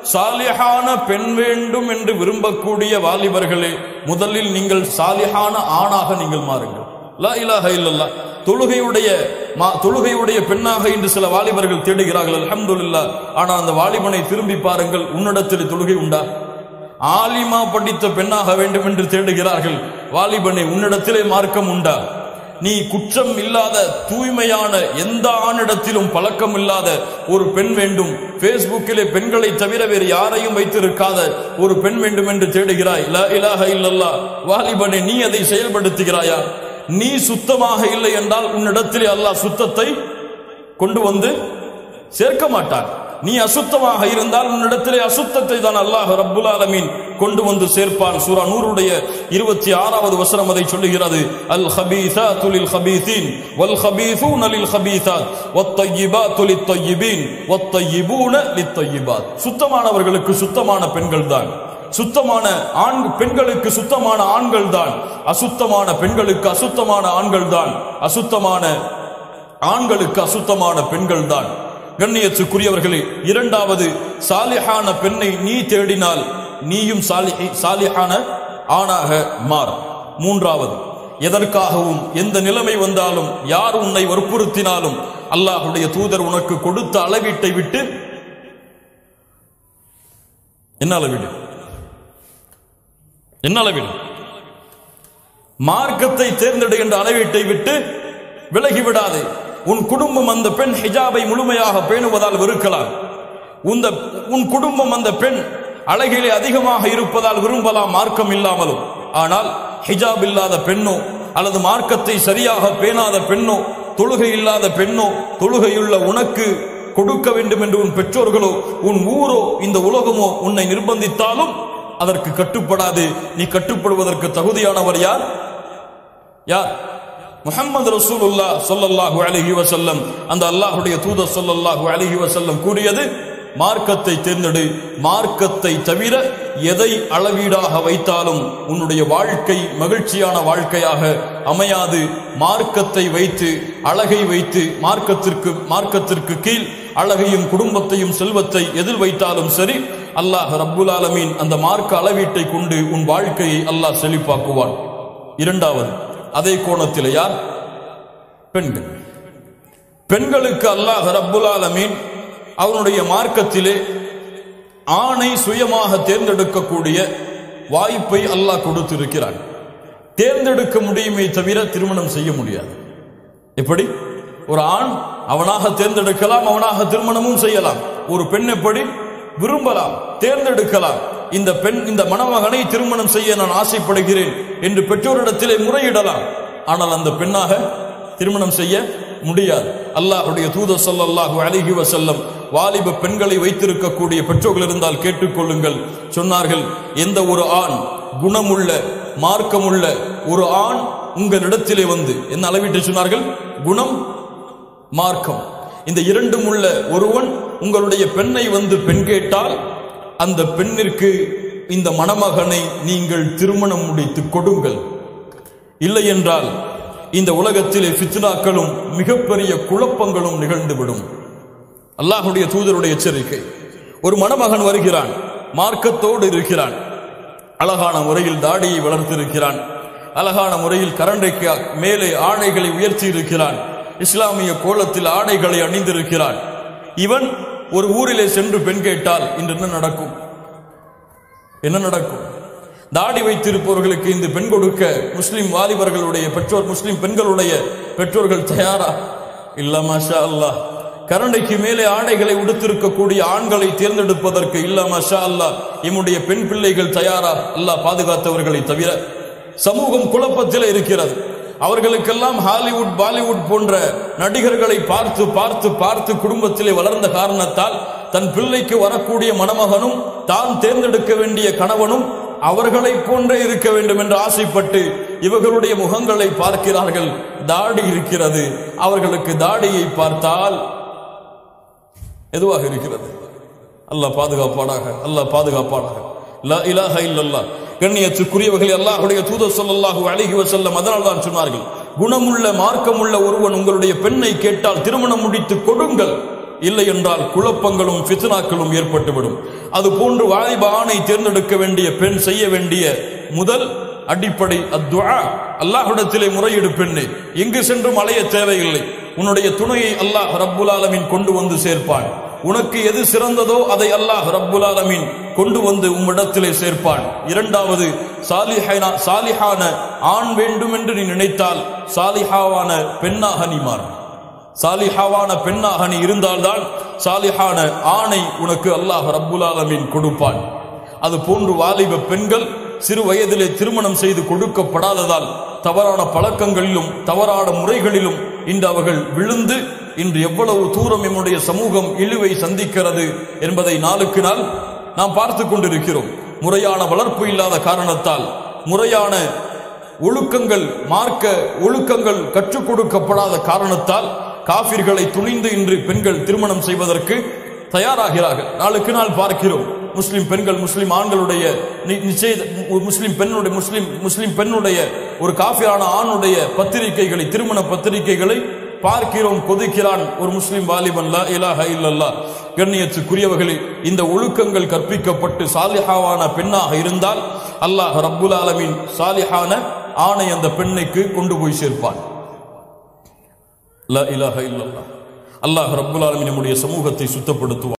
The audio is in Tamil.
சாலிஹான பெண் வேண்டும் என்று விரும்பக்கூடிய வாலிபர்களே முதலில் நீங்கள் சாலிஹான ஆணாக நீங்கள் மாறுங்கள் லா இலாஹ இல்லல்லா தொழுகையுடைய மா- தொழுகையுடைய பெண்ணாக இன்று சில வாலிபர்கள் தேடுகிறார்கள் அல்ஹம்துலில்லாஹ் ஆனா அந்த வாலிபனை திரும்பி பாருங்கள் உன்னிடத்தில் தொழுகை உண்டா ஆலிமா படித்த பெண்ணாக வேண்டும் என்று தேடுகிறார்கள் வாலிபனை உன்னிடத்திலே மார்க்கம் உண்டா நீ குற்றம் இல்லாத தூய்மையான எந்த ஆணிடத்திலும் பழக்கம் இல்லாத ஒரு பெண் வேண்டும் பேஸ்புக்கிலே பெண்களை தவிர வேறு யாரையும் வைத்திருக்காத ஒரு பெண் வேண்டும் என்று தேடுகிறாய் லா இலாஹ இல்லல்லா வாலிபனே நீ அதை செயல்படுத்துகிறாயா நீ சுத்தமாக இல்லை என்றால் உன்னிடத்திலே அல்லாஹ் சுத்தத்தை கொண்டு வந்து சேர்க்க மாட்டான் நீ அசுத்தமாக இருந்தால் உன்னிடத்திலே அசுத்தத்தை தான் அல்லாஹ் ரப்புல் ஆலமீன் கொண்டு வந்து சேர்ப்பான் சூரா நூறுடைய இருபத்தி ஆறாவது வசனம் அதை சொல்லுகிறது அல் ஹபீசாத்து லில் ஹபீசீன் வல் ஹபீசூன லில் ஹபீசாத் வத்தய்யிபாத்து லித் தய்யிபீன் வத்தய்யிபூன லித் தய்யிபாத் சுத்தமானவர்களுக்கு சுத்தமான பெண்கள் தான் சுத்தமான ஆண் பெண்களுக்கு சுத்தமான ஆண்கள் தான் அசுத்தமான பெண்களுக்கு அசுத்தமான ஆண்கள் தான் அசுத்தமான ஆண்களுக்கு அசுத்தமான பெண்கள் தான் கண்ணியத்துக்குரியவர்களே இரண்டாவது சாலிஹான பெண்ணை நீ தேடினால் நீயும் சாலிஹி சாலிஹான ஆணாக மாற மூன்றாவது எதற்காகவும் எந்த நிலைமை வந்தாலும் யார் உன்னை வற்புறுத்தினாலும் அல்லாஹ்வுடைய தூதர் உனக்கு கொடுத்த அளவீட்டை விட்டு என்ன அளவீடு என்ன அளவீடு மார்க்கத்தை தேர்ந்தெடுக்கின்ற அளவீட்டை விட்டு விலகி விடாதே உன் குடும்பம் அந்த பெண் ஹிஜாபை முழுமையாக பேணுவதால் வெறுக்கலாம் உந்த உன் குடும்பம் அந்த பெண் அழகிலே அதிகமாக இருப்பதால் விரும்பலாம் மார்க்கம் இல்லாமலும் ஆனால் ஹிஜாப் இல்லாத பெண்ணோ அல்லது மார்க்கத்தை சரியாக பேணாத பெண்ணோ தொழுகை இல்லாத பெண்ணோ தொழுகையுள்ள உனக்கு கொடுக்க வேண்டும் என்று உன் பெற்றோர்களோ உன் ஊரோ இந்த உலகமோ உன்னை நிர்பந்தித்தாலும் அதற்கு கட்டுப்படாது நீ கட்டுப்படுவதற்கு தகுதியானவர் யார் யார் முஹம்மது ரசூலுல்லாஹ் ஸல்லல்லாஹு அலைஹி வஸல்லம் அந்த அல்லாஹ்வுடைய தூதர் ஸல்லல்லாஹு அலைஹி வஸல்லம் கூறியது மார்க்கத்தை தேர்ந்தெடு மார்க்கத்தை தவிர எதை அளவீடாக வைத்தாலும் உன்னுடைய வாழ்க்கை மகிழ்ச்சியான வாழ்க்கையாக அமையாது மார்க்கத்தை வைத்து அழகை வைத்து மார்க்கத்திற்கு மார்க்கத்திற்கு கீழ் அழகையும் குடும்பத்தையும் செல்வத்தை எதில் வைத்தாலும் சரி அல்லாஹ் ரப்புல் ஆலமீன் அந்த மார்க்க அளவீட்டை கொண்டு உன் வாழ்க்கையை அல்லாஹ் செழிப்பாக்குவான் இரண்டாவது அதே கோணத்தில் யார் பெண்கள் பெண்களுக்கு அல்லாஹ் ரப்புல் ஆலமீன் அவனுடைய மார்க்கத்திலே ஆணை சுயமாக தேர்ந்தெடுக்கக்கூடிய வாய்ப்பை அல்லாஹ் கொடுத்திருக்கிறான் தேர்ந்தெடுக்க முடியுமே தவிர திருமணம் செய்ய முடியாது எப்படி ஒரு ஆண் அவனாக தேர்ந்தெடுக்கலாம் அவனாக திருமணமும் செய்யலாம் ஒரு பெண் எப்படி விரும்பலாம் தேர்ந்தெடுக்கலாம் இந்த பெண் இந்த மணமகனை திருமணம் செய்ய நான் ஆசைப்படுகிறேன் என்று பெற்றோரிடத்திலே முறையிடலாம் ஆனால் அந்த பெண்ணாக திருமணம் செய்ய முடியாது அல்லாஹ்வுடைய தூதர் ஸல்லல்லாஹு அலைஹி வஸல்லம் வாலிப பெண்களை வைத்திருக்கக்கூடிய பெற்றோர்கள் இருந்தால் கேட்டுக்கொள்ளுங்கள் சொன்னார்கள் எந்த ஒரு ஆண் குணமுள்ள மார்க்கமுள்ள ஒரு ஆண் உங்களிடத்திலே வந்து என்ன அளவிட்டு சொன்னார்கள் குணம் மார்க்கம் இந்த இரண்டும் உள்ள ஒருவன் உங்களுடைய பெண்ணை வந்து பெண் கேட்டால் அந்த பெண்ணிற்கு இந்த மணமகனை நீங்கள் திருமணம் முடித்து கொடுங்கள் இல்லை என்றால் இந்த உலகத்திலே ஃபித்னாக்களும் மிகப்பெரிய குழப்பங்களும் நிகழ்ந்துவிடும் அல்லாஹ்வுடைய தூதருடைய எச்சரிக்கை ஒரு மணமகன் வருகிறான் மார்க்கத்தோடு இருக்கிறான் அழகான முறையில் தாடியை வளர்த்திருக்கிறான் அழகான முறையில் கரண்டைக்கு மேலே ஆடைகளை உயர்த்தி இருக்கிறான் இஸ்லாமிய கோலத்தில் ஆடைகளை அணிந்திருக்கிறான் இவன் ஒரு ஊரிலே சென்று பெண் கேட்டால் இன்று என்ன நடக்கும் என்ன நடக்கும் தாடி வைத்திருப்பவர்களுக்கு இந்த பெண் கொடுக்க முஸ்லிம் வாலிபர்களுடைய பெற்றோர் முஸ்லிம் பெண்களுடைய பெற்றோர்கள் தயாரா இல்ல மாஷா அல்லாஹ் கரண்டைக்கு மேலே ஆடைகளை உடுத்திருக்கக்கூடிய ஆண்களை தேர்ந்தெடுப்பதற்கு இல்ல மஷா அல்லாஹ் எம்முடைய பெண் பிள்ளைகள் தயாரா அல்லாஹ் பாதுகாத்தவர்களை தவிர சமூகம் குழப்பத்தில் இருக்கிறது அவர்களுக்கெல்லாம் ஹாலிவுட் பாலிவுட் போன்ற நடிகர்களை பார்த்து பார்த்து பார்த்து குடும்பத்திலே வளர்ந்த காரணத்தால் தன் பிள்ளைக்கு வரக்கூடிய மணமகனும் தான் தேர்ந்தெடுக்க வேண்டிய கணவனும் அவர்களை போன்றே இருக்க வேண்டும் என்று ஆசைப்பட்டு இவர்களுடைய முகங்களை பார்க்கிறார்கள் தாடி இருக்கிறது அவர்களுக்கு தாடியை பார்த்தால் எதுவாக இருக்கிறது அல்லாஹ் பாதுகாப்பானாக அல்லாஹ் பாதுகாப்பானாக லா இலாஹ இல்லல்லாஹ் கண்ணியத்துக்குரியவர்கள் அல்லாஹ்வுடைய தூதர் ஸல்லல்லாஹு அலைஹி வஸல்லம் அதனால் தான் சொன்னார்கள் குணமுள்ள மார்க்கமுள்ள ஒருவன் உங்களுடைய பெண்ணை கேட்டால் திருமணம் முடித்து கொடுங்கள் இல்லை என்றால் குழப்பங்களும் ஃபித்னாக்களும் ஏற்பட்டுவிடும் அது போன்று வாலிப ஆணை தேர்ந்தெடுக்க வேண்டிய பெண் செய்ய வேண்டிய முதல் அடிப்படை அத்வா அல்லாஹ்விடத்திலே முறையிடு பெண்ணே எங்கு சென்றும் அலைய தேவையில்லை உன்னுடைய துணையை அல்லாஹ் ரப்புல் ஆலமீன் கொண்டு வந்து சேர்ப்பான் உனக்கு எது சிறந்ததோ அதை அல்லாஹ் ரப்புல் ஆலமீன் கொண்டு வந்து உம்மிடத்திலே சேர்ப்பான் இரண்டாவது சாலிஹான சாலிஹான ஆண் வேண்டும் என்று நீ நினைத்தால் சாலிஹாவான பெண்ணாக நீ மாறும் சாலிஹாவான பெண்ணாக நீ இருந்தால்தான் சாலிஹான ஆணை உனக்கு அல்லாஹ் ரப்புல் ஆலமீன் கொடுப்பான் அது போன்று வாலிப பெண்கள் சிறு வயதிலே திருமணம் செய்து கொடுக்கப்படாததால் தவறான பழக்கங்களிலும் தவறான முறைகளிலும் இன்று அவர்கள் விழுந்து இன்று எவ்வளவு தூரம் நம்முடைய சமூகம் இழிவை சந்திக்கிறது என்பதை நாளுக்கு நாள் நாம் பார்த்து கொண்டிருக்கிறோம் முறையான வளர்ப்பு இல்லாத காரணத்தால் முறையான ஒழுக்கங்கள் மார்க்க ஒழுக்கங்கள் கற்றுக் கொடுக்கப்படாத காரணத்தால் காபிர்களை துணிந்து இன்று பெண்கள் திருமணம் செய்வதற்கு தயாராகிறார்கள் நாளுக்கு நாள் பார்க்கிறோம் முஸ்லிம் பெண்கள் முஸ்லிம் ஆண்களுடைய நி- நிச்சய முஸ்லிம் பெண்ணுடைய முஸ்லிம் முஸ்லிம் பெண்ணுடைய ஒரு காஃபிரான ஆணுடைய பத்திரிகைகளை திருமண பத்திரிகைகளை பார்க்கிறோம் கொதிக்கிறான் ஒரு முஸ்லிம் வாலிபன் லா இலாஹ இல்லல்லா கண்ணியத்துக்குரியவர்களே இந்த ஒழுக்கங்கள் கற்பிக்கப்பட்டு சாலிஹாவான பெண்ணாக இருந்தால் அல்லாஹ் ரப்புல் ஆலமீன் சாலிஹான ஆணை அந்த பெண்ணுக்கு கொண்டு போய் சேர்ப்பான் லா இலாஹ இல்லல்லா அல்லாஹ் ரப்புல் ஆலமீன் நம்முடைய சமூகத்தை சுத்தப்படுத்துவான்